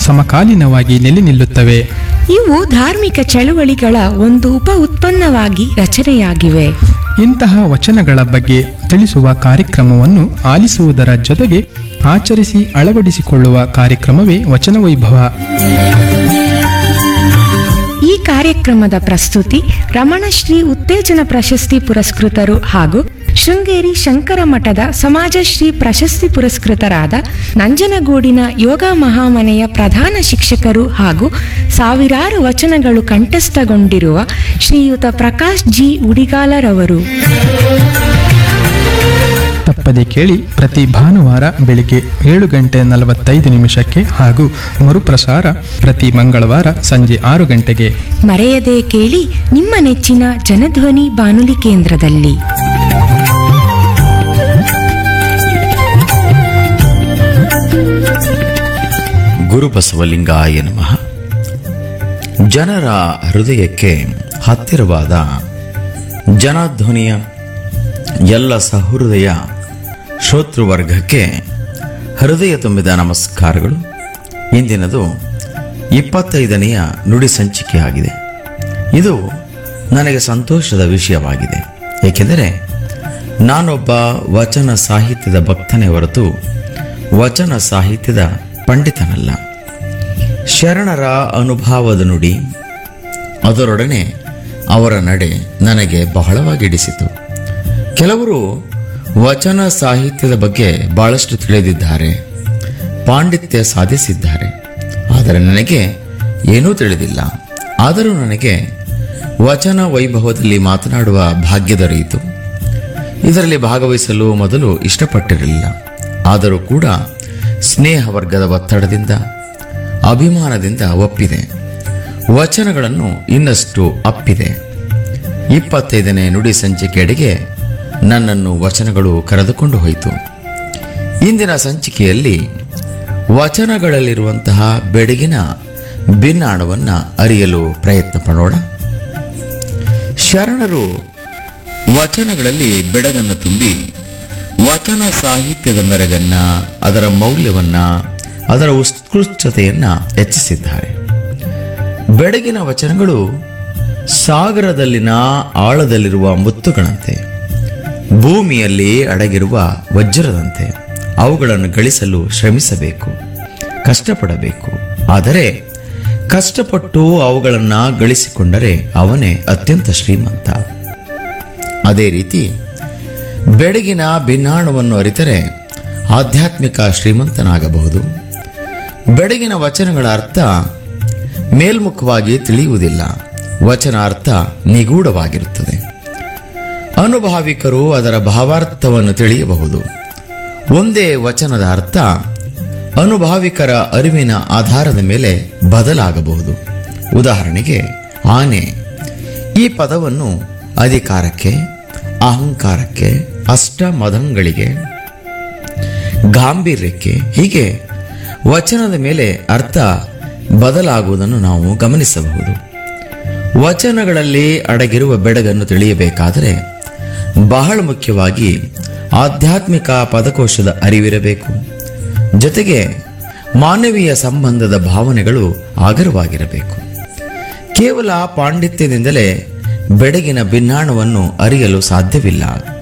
ಸಮಕಾಲೀನವಾಗಿ ನೆಲೆ ನಿಲ್ಲುತ್ತವೆ ಇವು ಧಾರ್ಮಿಕ ಚಳುವಳಿಗಳ ಒಂದು ಉಪ ಉತ್ಪನ್ನವಾಗಿ ರಚನೆಯಾಗಿವೆ ಇಂತಹ ವಚನಗಳ ಬಗ್ಗೆ ತಿಳಿಸುವ ಕಾರ್ಯಕ್ರಮವನ್ನು ಆಲಿಸುವುದರ ಜೊತೆಗೆ ಆಚರಿಸಿ ಅಳವಡಿಸಿಕೊಳ್ಳುವ ಕಾರ್ಯಕ್ರಮವೇ ವಚನ ವೈಭವ ಈ ಕಾರ್ಯಕ್ರಮದ ಪ್ರಸ್ತುತಿ ರಮಣಶ್ರೀ ಉತ್ತೇಜನ ಪ್ರಶಸ್ತಿ ಪುರಸ್ಕೃತರು ಹಾಗೂ ಶೃಂಗೇರಿ ಶಂಕರ ಮಠದ ಸಮಾಜಶ್ರೀ ಪ್ರಶಸ್ತಿ ಪುರಸ್ಕೃತರಾದ ನಂಜನಗೂಡಿನ ಯೋಗ ಮಹಾಮನೆಯ ಪ್ರಧಾನ ಶಿಕ್ಷಕರು ಹಾಗೂ ಸಾವಿರಾರು ವಚನಗಳು ಕಂಠಸ್ಥಗೊಂಡಿರುವ ಶ್ರೀಯುತ ಪ್ರಕಾಶ್ ಜಿ ಉಡಿಗಾಲರವರು ತಪ್ಪದೆ ಕೇಳಿ ಪ್ರತಿ ಭಾನುವಾರ ಬೆಳಿಗ್ಗೆ ಏಳು ಗಂಟೆ ನಲವತ್ತೈದು ನಿಮಿಷಕ್ಕೆ ಹಾಗೂ ಮರುಪ್ರಸಾರ ಪ್ರತಿ ಮಂಗಳವಾರ ಸಂಜೆ ಆರು ಗಂಟೆಗೆ ಮರೆಯದೆ ಕೇಳಿ ನಿಮ್ಮ ನೆಚ್ಚಿನ ಜನಧ್ವನಿ ಬಾನುಲಿ ಕೇಂದ್ರದಲ್ಲಿ ಗುರುಬಸವಲಿಂಗಾಯ ನಮಃ ಜನರ ಹೃದಯಕ್ಕೆ ಹತ್ತಿರವಾದ ಜನಧ್ವನಿಯ ಎಲ್ಲ ಸಹೃದಯ ಶ್ರೋತೃವರ್ಗಕ್ಕೆ ಹೃದಯ ತುಂಬಿದ ನಮಸ್ಕಾರಗಳು ಇಂದಿನದು ಇಪ್ಪತ್ತೈದನೆಯ ನುಡಿ ಸಂಚಿಕೆಯಾಗಿದೆ ಇದು ನನಗೆ ಸಂತೋಷದ ವಿಷಯವಾಗಿದೆ ಏಕೆಂದರೆ ನಾನೊಬ್ಬ ವಚನ ಸಾಹಿತ್ಯದ ಭಕ್ತನೇ ಹೊರತು ವಚನ ಸಾಹಿತ್ಯದ ಪಂಡಿತನಲ್ಲ ಶರಣರ ಅನುಭವದ ನುಡಿ ಅದರೊಡನೆ ಅವರ ನಡೆ ನನಗೆ ಬಹಳವಾಗಿಡಿಸಿತು ಕೆಲವರು ವಚನ ಸಾಹಿತ್ಯದ ಬಗ್ಗೆ ಬಹಳಷ್ಟು ತಿಳಿದಿದ್ದಾರೆ ಪಾಂಡಿತ್ಯ ಸಾಧಿಸಿದ್ದಾರೆ ಆದರೆ ನನಗೆ ಏನೂ ತಿಳಿದಿಲ್ಲ ಆದರೂ ನನಗೆ ವಚನ ವೈಭವದಲ್ಲಿ ಮಾತನಾಡುವ ಭಾಗ್ಯ ದೊರೆಯಿತು ಇದರಲ್ಲಿ ಭಾಗವಹಿಸಲು ಮೊದಲು ಇಷ್ಟಪಟ್ಟಿರಲಿಲ್ಲ ಆದರೂ ಕೂಡ ಸ್ನೇಹ ವರ್ಗದ ಒತ್ತಡದಿಂದ ಅಭಿಮಾನದಿಂದ ಒಪ್ಪಿದೆ ವಚನಗಳನ್ನು ಇನ್ನಷ್ಟು ಅಪ್ಪಿದೆ ಇಪ್ಪತ್ತೈದನೇ ನುಡಿ ಸಂಚಿಕೆಯಡೆಗೆ ನನ್ನನ್ನು ವಚನಗಳು ಕರೆದುಕೊಂಡು ಹೋಯಿತು ಇಂದಿನ ಸಂಚಿಕೆಯಲ್ಲಿ ವಚನಗಳಲ್ಲಿರುವಂತಹ ಬೆಡಗಿನ ಭಿನ್ನಾಣವನ್ನು ಅರಿಯಲು ಪ್ರಯತ್ನ ಪಡೋಣ ಶರಣರು ವಚನಗಳಲ್ಲಿ ಬೆಡಗನ್ನು ತುಂಬಿ ವಚನ ಸಾಹಿತ್ಯದ ಮೆರಗನ್ನ ಅದರ ಮೌಲ್ಯವನ್ನ ಅದರ ಉತ್ಕೃಷ್ಟತೆಯನ್ನ ಹೆಚ್ಚಿಸಿದ್ದಾರೆ ಬೆಡಗಿನ ವಚನಗಳು ಸಾಗರದಲ್ಲಿನ ಆಳದಲ್ಲಿರುವ ಮುತ್ತುಗಳಂತೆ ಭೂಮಿಯಲ್ಲಿ ಅಡಗಿರುವ ವಜ್ರದಂತೆ ಅವುಗಳನ್ನು ಗಳಿಸಲು ಶ್ರಮಿಸಬೇಕು ಕಷ್ಟಪಡಬೇಕು ಆದರೆ ಕಷ್ಟಪಟ್ಟು ಅವುಗಳನ್ನು ಗಳಿಸಿಕೊಂಡರೆ ಅವನೇ ಅತ್ಯಂತ ಶ್ರೀಮಂತ ಅದೇ ರೀತಿ ಬೆಡಗಿನ ಭಿನ್ನಾಣವನ್ನು ಅರಿತರೆ ಆಧ್ಯಾತ್ಮಿಕ ಶ್ರೀಮಂತನಾಗಬಹುದು ಬೆಡಗಿನ ವಚನಗಳ ಅರ್ಥ ಮೇಲ್ಮುಖವಾಗಿ ತಿಳಿಯುವುದಿಲ್ಲ ವಚನ ಅರ್ಥ ನಿಗೂಢವಾಗಿರುತ್ತದೆ ಅನುಭಾವಿಕರು ಅದರ ಭಾವಾರ್ಥವನ್ನು ತಿಳಿಯಬಹುದು ಒಂದೇ ವಚನದ ಅರ್ಥ ಅನುಭಾವಿಕರ ಅರಿವಿನ ಆಧಾರದ ಮೇಲೆ ಬದಲಾಗಬಹುದು ಉದಾಹರಣೆಗೆ ಆನೆ ಈ ಪದವನ್ನು ಅಧಿಕಾರಕ್ಕೆ ಅಹಂಕಾರಕ್ಕೆ ಅಷ್ಟಮದಂಗಳಿಗೆ ಗಾಂಭೀರ್ಯಕ್ಕೆ ಹೀಗೆ ವಚನದ ಮೇಲೆ ಅರ್ಥ ಬದಲಾಗುವುದನ್ನು ನಾವು ಗಮನಿಸಬಹುದು ವಚನಗಳಲ್ಲಿ ಅಡಗಿರುವ ಬೆಡಗನ್ನು ತಿಳಿಯಬೇಕಾದರೆ ಬಹಳ ಮುಖ್ಯವಾಗಿ ಆಧ್ಯಾತ್ಮಿಕ ಪದಕೋಶದ ಅರಿವಿರಬೇಕು ಜೊತೆಗೆ ಮಾನವೀಯ ಸಂಬಂಧದ ಭಾವನೆಗಳು ಆಗರವಾಗಿರಬೇಕು ಕೇವಲ ಪಾಂಡಿತ್ಯದಿಂದಲೇ ಬೆಡಗಿನ ಭಿನ್ನಾಣವನ್ನು ಅರಿಯಲು ಸಾಧ್ಯವಿಲ್ಲ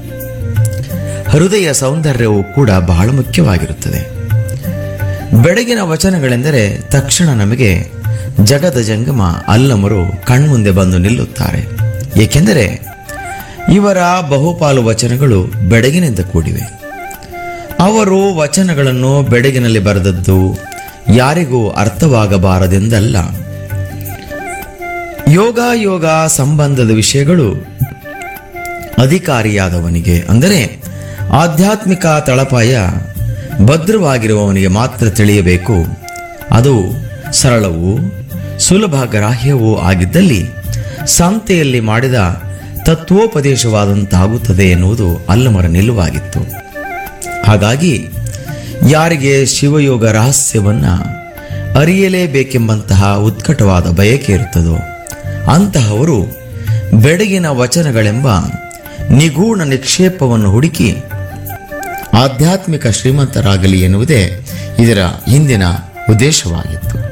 ಹೃದಯ ಸೌಂದರ್ಯವು ಕೂಡ ಬಹಳ ಮುಖ್ಯವಾಗಿರುತ್ತದೆ ಬೆಡಗಿನ ವಚನಗಳೆಂದರೆ ತಕ್ಷಣ ನಮಗೆ ಜಗದ ಜಂಗಮ ಅಲ್ಲಮರು ಕಣ್ಮುಂದೆ ಬಂದು ನಿಲ್ಲುತ್ತಾರೆ ಏಕೆಂದರೆ ಇವರ ಬಹುಪಾಲು ವಚನಗಳು ಬೆಡಗಿನಿಂದ ಕೂಡಿವೆ ಅವರು ವಚನಗಳನ್ನು ಬೆಡಗಿನಲ್ಲಿ ಬರೆದದ್ದು ಯಾರಿಗೂ ಅರ್ಥವಾಗಬಾರದೆಂದಲ್ಲ ಯೋಗ ಯೋಗ ಸಂಬಂಧದ ವಿಷಯಗಳು ಅಧಿಕಾರಿಯಾದವನಿಗೆ ಅಂದರೆ ಆಧ್ಯಾತ್ಮಿಕ ತಳಪಾಯ ಭದ್ರವಾಗಿರುವವನಿಗೆ ಮಾತ್ರ ತಿಳಿಯಬೇಕು ಅದು ಸರಳವೂ ಸುಲಭ ಗ್ರಾಹ್ಯವೂ ಆಗಿದ್ದಲ್ಲಿ ಸಂತೆಯಲ್ಲಿ ಮಾಡಿದ ತತ್ವೋಪದೇಶವಾದಂತಾಗುತ್ತದೆ ಎನ್ನುವುದು ಅಲ್ಲಮರ ನಿಲುವಾಗಿತ್ತು ಹಾಗಾಗಿ ಯಾರಿಗೆ ಶಿವಯೋಗ ರಹಸ್ಯವನ್ನ ಅರಿಯಲೇಬೇಕೆಂಬಂತಹ ಉತ್ಕಟವಾದ ಬಯಕೆ ಇರುತ್ತದೋ ಅಂತಹವರು ಬೆಡಗಿನ ವಚನಗಳೆಂಬ ನಿಗೂಢ ನಿಕ್ಷೇಪವನ್ನು ಹುಡುಕಿ ಆಧ್ಯಾತ್ಮಿಕ ಶ್ರೀಮಂತರಾಗಲಿ ಎನ್ನುವುದೇ ಇದರ ಹಿಂದಿನ ಉದ್ದೇಶವಾಗಿತ್ತು